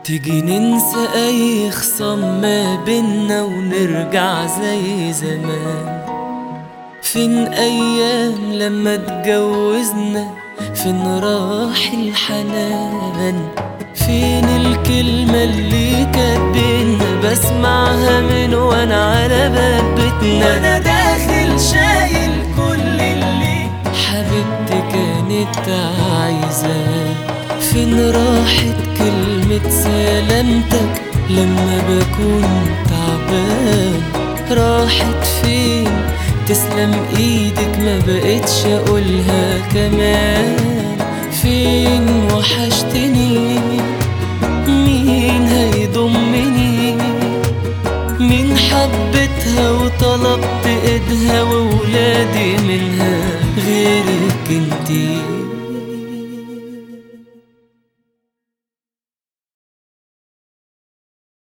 تيجي ننسى أي خصام ما بينا ونرجع زي زمان فين أيام لما اتجوزنا فين راح الحنان فين الكلمة اللي كانت بينا بسمعها من وانا على باب بيتنا وانا داخل شايل كل اللي حبيبتي كانت عايزاه فين راحت كلمة سلامتك لما بكون تعبان راحت فين تسلم ايدك ما بقتش اقولها كمان فين وحشتني مين هيضمني مين حبتها وطلبت ايدها وولادي منها غيرك انتي